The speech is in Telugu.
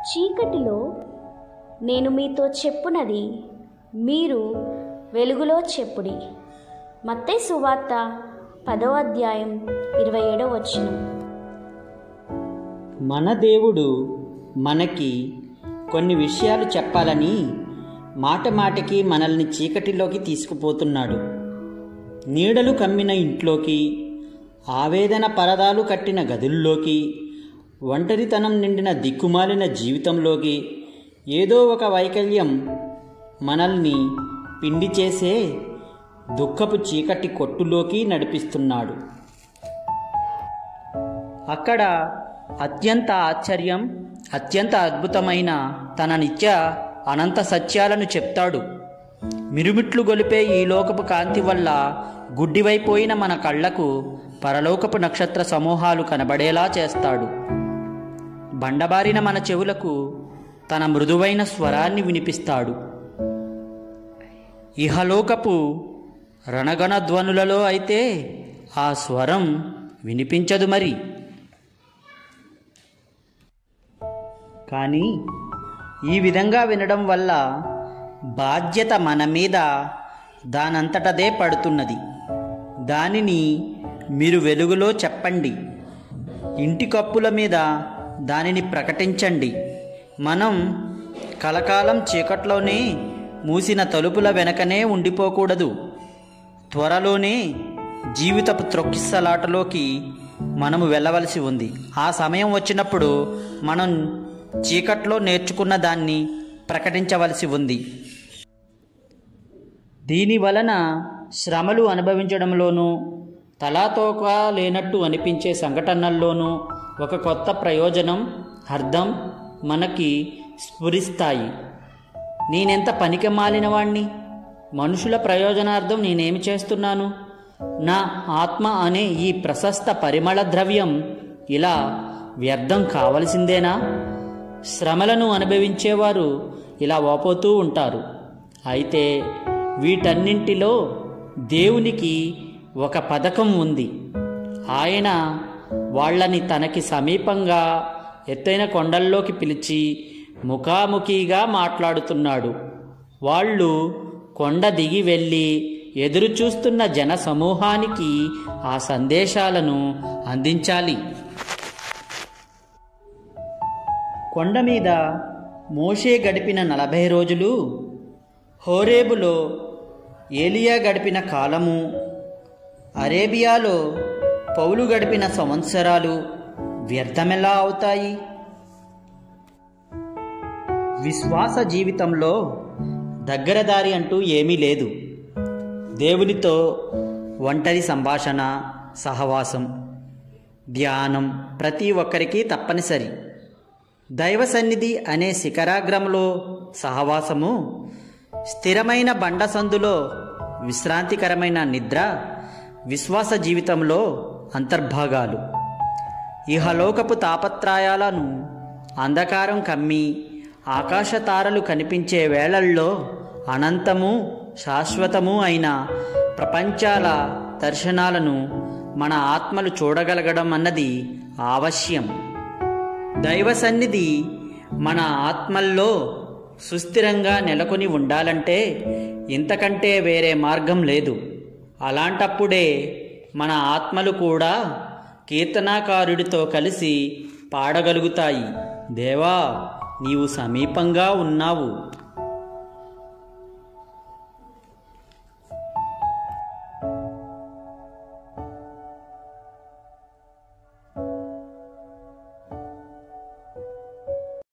చీకటిలో నేను మీతో చెప్పునది మీరు వెలుగులో చెప్పుడి మత్తే సువార్త పదో అధ్యాయం ఇరవై ఏడవ వచనం మన దేవుడు మనకి కొన్ని విషయాలు చెప్పాలని మాట మాటకి మనల్ని చీకటిలోకి తీసుకుపోతున్నాడు నీడలు కమ్మిన ఇంట్లోకి ఆవేదన పరదాలు కట్టిన గదుల్లోకి ఒంటరితనం నిండిన దిక్కుమాలిన జీవితంలోకి ఏదో ఒక వైకల్యం మనల్ని పిండి చేసే దుఃఖపు చీకటి కొట్టులోకి నడిపిస్తున్నాడు అక్కడ అత్యంత ఆశ్చర్యం అత్యంత అద్భుతమైన తన నిత్య అనంత సత్యాలను చెప్తాడు మిరుమిట్లు గొలిపే ఈ లోకపు కాంతి వల్ల గుడ్డివైపోయిన మన కళ్ళకు పరలోకపు నక్షత్ర సమూహాలు కనబడేలా చేస్తాడు బండబారిన మన చెవులకు తన మృదువైన స్వరాన్ని వినిపిస్తాడు ఇహలోకపు రణగణ ధ్వనులలో అయితే ఆ స్వరం వినిపించదు మరి కానీ ఈ విధంగా వినడం వల్ల బాధ్యత మన మీద దానంతటదే పడుతున్నది దానిని మీరు వెలుగులో చెప్పండి ఇంటి కప్పుల మీద దానిని ప్రకటించండి మనం కలకాలం చీకట్లోనే మూసిన తలుపుల వెనకనే ఉండిపోకూడదు త్వరలోనే జీవితపు త్రొక్కిసలాటలోకి మనము వెళ్ళవలసి ఉంది ఆ సమయం వచ్చినప్పుడు మనం చీకట్లో నేర్చుకున్న దాన్ని ప్రకటించవలసి ఉంది దీని వలన శ్రమలు అనుభవించడంలోనూ తలాతోక లేనట్టు అనిపించే సంఘటనల్లోనూ ఒక కొత్త ప్రయోజనం అర్థం మనకి స్ఫురిస్తాయి నేనెంత పనికి మాలినవాణ్ణి మనుషుల ప్రయోజనార్థం నేనేమి చేస్తున్నాను నా ఆత్మ అనే ఈ ప్రశస్త పరిమళ ద్రవ్యం ఇలా వ్యర్థం కావలసిందేనా శ్రమలను అనుభవించేవారు ఇలా వాపోతూ ఉంటారు అయితే వీటన్నింటిలో దేవునికి ఒక పథకం ఉంది ఆయన వాళ్ళని తనకి సమీపంగా ఎత్తైన కొండల్లోకి పిలిచి ముఖాముఖిగా మాట్లాడుతున్నాడు వాళ్ళు కొండ దిగి వెళ్ళి ఎదురు చూస్తున్న జన సమూహానికి ఆ సందేశాలను అందించాలి కొండ మీద మోషే గడిపిన నలభై రోజులు హోరేబులో ఏలియా గడిపిన కాలము అరేబియాలో పౌలు గడిపిన సంవత్సరాలు వ్యర్థమెలా అవుతాయి విశ్వాస జీవితంలో దగ్గరదారి అంటూ ఏమీ లేదు దేవునితో ఒంటరి సంభాషణ సహవాసం ధ్యానం ప్రతి ఒక్కరికి తప్పనిసరి దైవ సన్నిధి అనే శిఖరాగ్రంలో సహవాసము స్థిరమైన బండ సందులో విశ్రాంతికరమైన నిద్ర విశ్వాస జీవితంలో అంతర్భాగాలు ఇహలోకపు తాపత్రయాలను అంధకారం కమ్మి ఆకాశ తారలు కనిపించే వేళల్లో అనంతము శాశ్వతము అయిన ప్రపంచాల దర్శనాలను మన ఆత్మలు చూడగలగడం అన్నది ఆవశ్యం దైవ సన్నిధి మన ఆత్మల్లో సుస్థిరంగా నెలకొని ఉండాలంటే ఇంతకంటే వేరే మార్గం లేదు అలాంటప్పుడే మన ఆత్మలు కూడా కీర్తనాకారుడితో కలిసి పాడగలుగుతాయి దేవా నీవు సమీపంగా ఉన్నావు